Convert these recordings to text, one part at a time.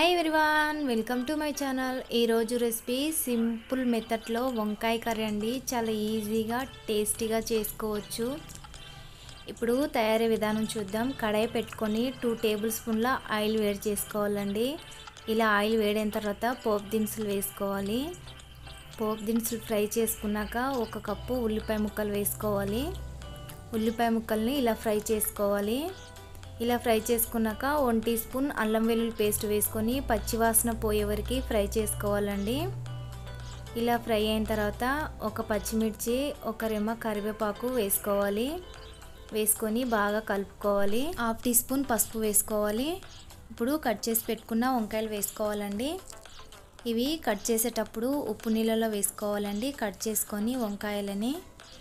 hi everyone welcome to my channel ఈరోజు recipe simple మెథడ్లో వంకాయ కర్రీ అండి చాలా ఈజీగా టేస్టీగా చేసుకోవచ్చు ఇప్పుడు తయారీ విధానం చూద్దాం కడాయి పెట్టుకొని టూ టేబుల్ స్పూన్ల ఆయిల్ వేడి చేసుకోవాలండి ఇలా ఆయిల్ వేడైన తర్వాత పోపు దినుసులు వేసుకోవాలి పోపు దినుసులు ఫ్రై చేసుకున్నాక ఒక కప్పు ఉల్లిపాయ ముక్కలు వేసుకోవాలి ఉల్లిపాయ ముక్కల్ని ఇలా ఫ్రై చేసుకోవాలి ఇలా ఫ్రై చేసుకున్నాక వన్ టీ స్పూన్ అల్లం వెల్లుల్లి పేస్ట్ వేసుకొని పచ్చివాసన పోయే వరకు ఫ్రై చేసుకోవాలండి ఇలా ఫ్రై అయిన తర్వాత ఒక పచ్చిమిర్చి ఒక రెమ్మ కరివేపాకు వేసుకోవాలి వేసుకొని బాగా కలుపుకోవాలి హాఫ్ టీ స్పూన్ పసుపు వేసుకోవాలి ఇప్పుడు కట్ చేసి పెట్టుకున్న వంకాయలు వేసుకోవాలండి ఇవి కట్ చేసేటప్పుడు ఉప్పు నీళ్ళలో వేసుకోవాలండి కట్ చేసుకొని వంకాయలని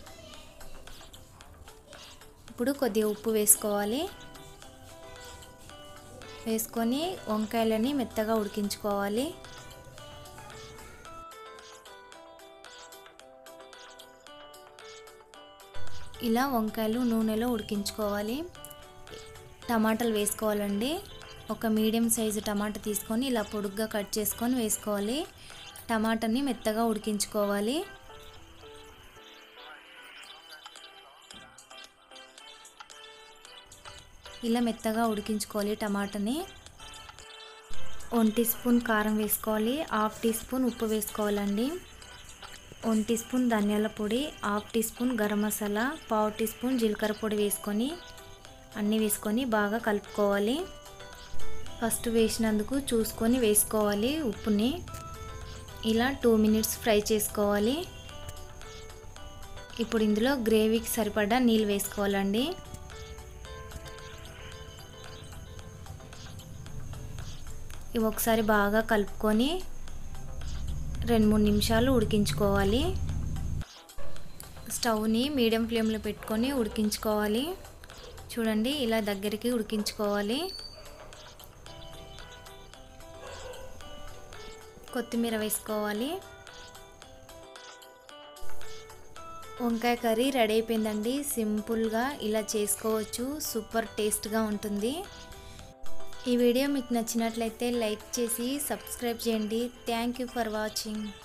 ఇప్పుడు కొద్దిగా ఉప్పు వేసుకోవాలి వేసుకొని వంకాయలని మెత్తగా ఉడికించుకోవాలి ఇలా వంకాయలు నూనెలో ఉడికించుకోవాలి టమాటాలు వేసుకోవాలండి ఒక మీడియం సైజు టమాటా తీసుకొని ఇలా పొడుగ్గా కట్ చేసుకొని వేసుకోవాలి టమాటాని మెత్తగా ఉడికించుకోవాలి ఇలా మెత్తగా ఉడికించుకోవాలి టమాటాని వన్ టీ స్పూన్ కారం వేసుకోవాలి హాఫ్ టీ స్పూన్ ఉప్పు వేసుకోవాలండి వన్ టీ స్పూన్ ధనియాల పొడి half teaspoon garam masala పావు టీ స్పూన్ జీలకర్ర పొడి వేసుకొని అన్నీ వేసుకొని బాగా కలుపుకోవాలి ఫస్ట్ వేసినందుకు చూసుకొని వేసుకోవాలి ఉప్పుని ఇలా టూ మినిట్స్ ఫ్రై చేసుకోవాలి ఇప్పుడు ఇందులో గ్రేవీకి సరిపడా నీళ్ళు వేసుకోవాలండి ఇవి ఒకసారి బాగా కలుపుకొని రెండు మూడు నిమిషాలు ఉడికించుకోవాలి స్టవ్ని మీడియం ఫ్లేమ్లో పెట్టుకొని ఉడికించుకోవాలి చూడండి ఇలా దగ్గరికి ఉడికించుకోవాలి కొత్తిమీర వేసుకోవాలి వంకాయ కర్రీ రెడీ అయిపోయిందండి సింపుల్గా ఇలా చేసుకోవచ్చు సూపర్ టేస్ట్గా ఉంటుంది ఈ వీడియో మీకు నచ్చినట్లయితే లైక్ చేసి సబ్స్క్రైబ్ చేయండి థ్యాంక్ యూ ఫర్ వాచింగ్